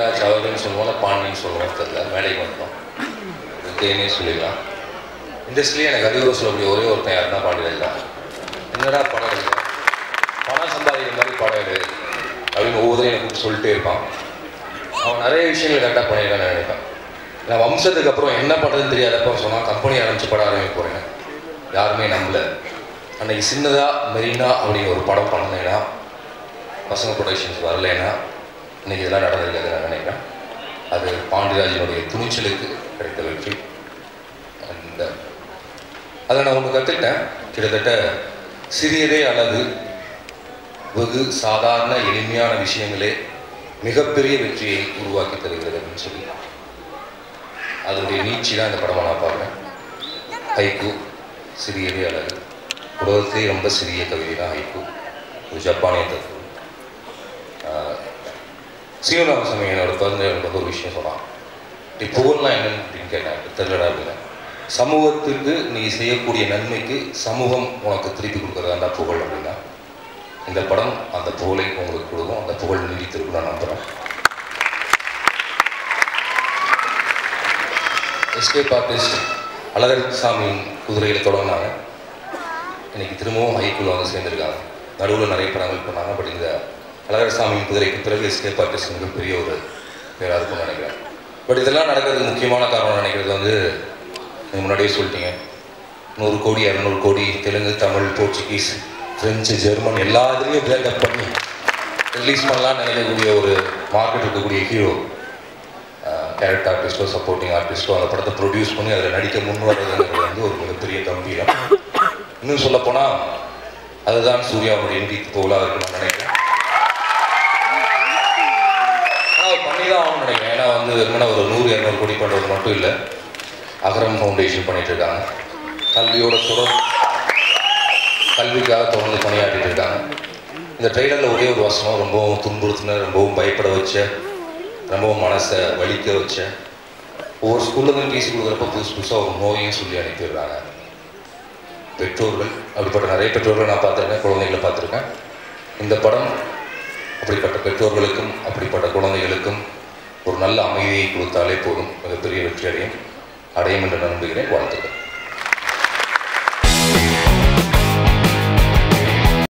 சவகன்னு சொல்லுவோம் இல்லை பாண்டின்னு சொல்லுவோம் தெரியல மேடைக்கு வந்துட்டோம் தேனே சொல்லிடலாம் இண்டஸ்ட்ரியிலே எனக்கு அதிகம் சொல்லக்கூடிய ஒரே ஒருத்தன் யாருன்னா பாண்டியராஜ் தான் என்னடா படம் எடுக்க பணம் சம்பாதிக்கிற மாதிரி படம் எடு அப்படின்னு ஒவ்வொருத்தரும் எனக்கு கூப்பிட்டு சொல்லிட்டே இருப்பான் அவன் நிறைய விஷயங்கள் கரெக்டாக பண்ணியிருக்கான்னு நினைப்பேன் நான் வம்சத்துக்கு அப்புறம் என்ன பண்ணுறதுன்னு தெரியாதப்ப அவன் சொன்னான் கம்பெனி ஆரம்பிச்சு படம் ஆரம்பிக்க போகிறேன் யாருமே நம்பல அன்னைக்கு சின்னதாக மெரினா அப்படின்னு ஒரு படம் பண்ணலைன்னா பசங்க ப்ரொடக்ஷன்ஸ் வரலைன்னா இன்னைக்கு இதெல்லாம் நடந்திருக்காது நான் நினைக்கிறேன் அது பாண்டியராஜனுடைய துணிச்சலுக்கு கிடைத்த வெற்றி அந்த அதை நான் ஒன்று கற்றுக்கிட்டேன் கிட்டத்தட்ட சிறியதே அழகு வெகு சாதாரண எளிமையான விஷயங்களே மிகப்பெரிய வெற்றியை உருவாக்கி தருகிறது அப்படின்னு சொல்லி அதனுடைய நீட்சி தான் இந்த படமாக நான் பார்க்குறேன் ஹைக்கு சிறியதே அழகு உலகத்திலே ரொம்ப சிறிய கவிதை தான் ஹைக்கு ஒரு ஜப்பானிய தத்துவம் சீவராமசாமி என்னோட பிறந்த எனக்கு வந்து ஒரு விஷயம் சொன்னான் நீ புகழ்னா என்னன்னு அப்படின்னு கேட்டேன் தெரியலடா அப்படின்னு சமூகத்துக்கு நீ செய்யக்கூடிய நன்மைக்கு சமூகம் உனக்கு திருப்பி கொடுக்குறதாண்டா புகழ் அப்படின்னா இந்த படம் அந்த புகழை உங்களுக்கு கொடுக்கும் அந்த புகழ் நீடித்திருக்கும் நான் நம்புகிறேன் எஸ்கேப் ஆர்டிஸ்ட் அழகர் சாமியின் குதிரையில் தொடங்கினாங்க இன்னைக்கு திரும்பவும் ஹைக்குள்ள வந்து சேர்ந்துருக்காங்க நடுவில் நிறைய படங்கள் பண்ணாங்க பட் இந்த அழகர் சாமியின் குதிரைக்கு பிறகு எஸ்கேப் ஆர்டிஸ்ட் மிகப்பெரிய ஒரு பேராக இருக்கும்னு நினைக்கிறேன் பட் இதெல்லாம் நடக்கிறதுக்கு முக்கியமான காரணம் நினைக்கிறது வந்து நீங்க முன்னாடியே சொல்லிட்டீங்க நூறு கோடி இரநூறு கோடி Telugu Tamil Portuguese French German எல்லா இதுலேயும் பிளேக்கப் பண்ணி ரிலீஸ் பண்ணலாம்னு நினைக்கக்கூடிய ஒரு மார்க்கெட் இருக்கக்கூடிய ஹீரோ கேரக்டர் ஆர்டிஸ்டோ சப்போர்ட்டிங் ஆர்டிஸ்டோ அந்த படத்தை ப்ரொடியூஸ் பண்ணி அதில் நடிக்க முன் வர்றதுங்கிறது வந்து ஒரு மிகப்பெரிய கம்பீரம் இன்னும் சொல்லப்போனால் அதுதான் சூர்யாவுடைய இந்தி புகழாக இருக்குன்னு நான் நினைக்கிறேன் ஆனால் அவர் பண்ணி தான் ஆகணும்னு நினைக்கிறேன் ஏன்னா வந்து வெறுமனே ஒரு நூறு இரநூறு கோடி பண்ணுறது மட்டும் இல்லை அகரம் ஃபவுண்டேஷன் பண்ணிட்டு இருக்காங்க கல்வியோட தொடர் கல்விக்காக தொடர்ந்து பணியாற்றிட்டு இருக்காங்க இந்த ட்ரெய்லரில் ஒரே ஒரு வசனம் ரொம்பவும் துன்புறுத்தின ரொம்பவும் பயப்பட வச்ச ரொம்பவும் மனசை வலிக்க வச்ச ஒவ்வொரு ஸ்கூல்லேருந்து டிசி கொடுக்குறப்ப புதுசு புதுசாக ஒரு நோயையும் சொல்லி அனுப்பிடுறாங்க பெற்றோர்கள் அப்படிப்பட்ட நிறைய பெற்றோர்கள் நான் பார்த்துருக்கேன் குழந்தைகளை பார்த்துருக்கேன் இந்த படம் அப்படிப்பட்ட பெற்றோர்களுக்கும் அப்படிப்பட்ட குழந்தைகளுக்கும் ஒரு நல்ல அமைதியை கொடுத்தாலே போதும் மிகப்பெரிய வெற்றி அடையும் அடையும் என்று நம்புகிறேன் வாழ்த்துக்கள்